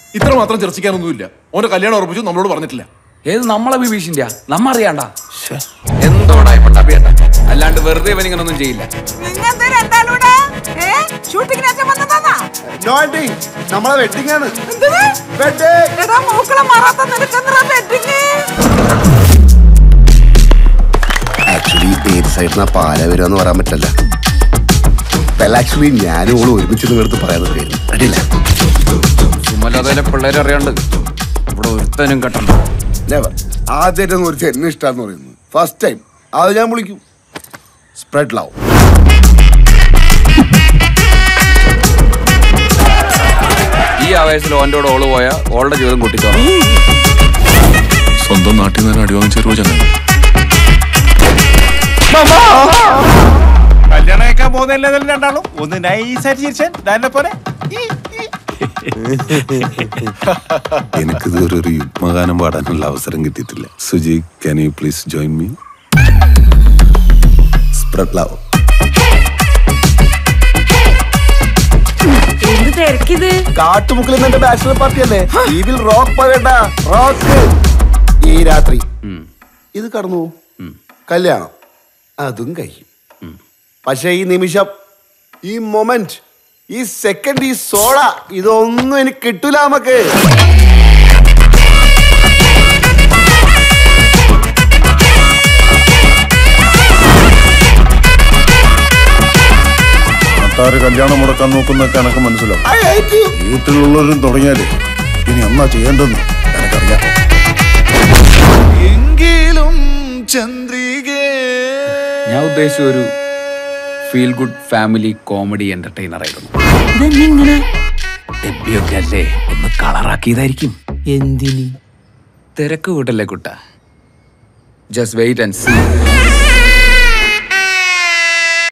ഇത്ര മാത്രം ചർച്ചിക്കാനൊന്നുമില്ല ഓന്റെ കല്യാണം ഉറപ്പിച്ചു നമ്മളോട് പറഞ്ഞിട്ടില്ല ഏത് നമ്മളെ ബിഭീഷിന്റെ നമ്മ അറിയാണ്ട എന്തോടാ ഇപ്പൊ ടബിയട്ട അല്ലാണ്ട് വെറുതെ ഇവൻ ഇങ്ങനൊന്നും ചെയ്യില്ല നിങ്ങെന്ത് രണ്ടാളൂടെ ഏ ഷൂട്ടിങ്ങിനൊക്കെ വന്നതാ നോ ആന്റി നമ്മളെ വെഡിങ് ആണ് എന്തിന് വെഡിങ് എടാ മൂക്കളെ മാറാത്ത നിനക്കെന്താ വെഡിങ് ആക്ച്വലി ഏത് സൈഡിൽ പാല വരുമെന്ന് പറയാൻ പറ്റില്ല ആക്ച്വലി ഞാനും ഓള് ഒരുമിച്ച് നിങ്ങളടുത്ത് പറയാൻ നിൽക്കായിരുന്നു അടിയില്ല സുമലതയിലെ പിള്ളേരെ അറിയാണ്ട് ഇവിടെ ഒരുത്തനും കെട്ടണ്ട നെവർ ആദ്യമായിട്ടൊന്നും ഒരു എന്നെ ഇഷ്ടമാന്ന് പറയുന്നത് ഫസ്റ്റ് ടൈം അത് ഞാൻ വിളിക്കും സ്പ്രെഡ് ലവ് ഈ ആവേശത്തിൽ ഓൻ്റെ കൂടെ ഓള് പോയാ ഓളുടെ ജീവിതം കുട്ടിച്ചോ സ്വന്തം നാട്ടിൽ നിന്ന് അടി വാങ്ങിച്ചൊരു ചങ്ങ കല്യാണം കഴിക്കാൻ പോകുന്നില്ല രണ്ടാളും ഒന്ന് നൈസായിട്ട് ചിരിച്ചാൻ ഡാനെ പോലെ ഈ, ഈ. എനിക്കിതുവരെ ഒരു യുഗ്മഗാനം പാടാനുള്ള അവസരം കിട്ടിയിട്ടില്ല Suji can you please join me spread love എന്ത് തിരക്കിത് കാട്ടുമുക്കിൽ നിന്റെ ബാച്ചിലർ പാർട്ടി അല്ലേ ഈ വിൽ റോക്ക് പറയണ്ട റോക്ക് ഈ രാത്രി ഇത് കടന്നു കല്യാണം അതും കഴിയും പക്ഷെ ഈ നിമിഷം ഈ മൊമെന്റ് ഈ സെക്കൻഡ് ഈ സോള ഇതൊന്നും എനിക്ക് കിട്ടൂല നമുക്ക് നാട്ടാര് കല്യാണം മുടക്കാൻ നോക്കുന്നൊക്കെ എനക്ക് മനസ്സിലാവും I hate you. വീട്ടിലുള്ളവരും തുടങ്ങിയാലേ ഇനി എന്നാ ചെയ്യേണ്ടെന്ന് എനക്കറിയാം എങ്കിലും ചന്ദ്രികേ ഞാൻ ഉദ്ദേശിച്ച ഒരു feel good family comedy entertainer ആയിരുന്നു ഡെബ്ബിയൊക്കെ അല്ലേ ഒന്ന് കളറാക്കിയതായിരിക്കും എന്തിന് തിരക്ക് കൂട്ടല്ലേ കുട്ട ജസ്റ്റ് വെയിറ്റ് ആൻഡ് സീ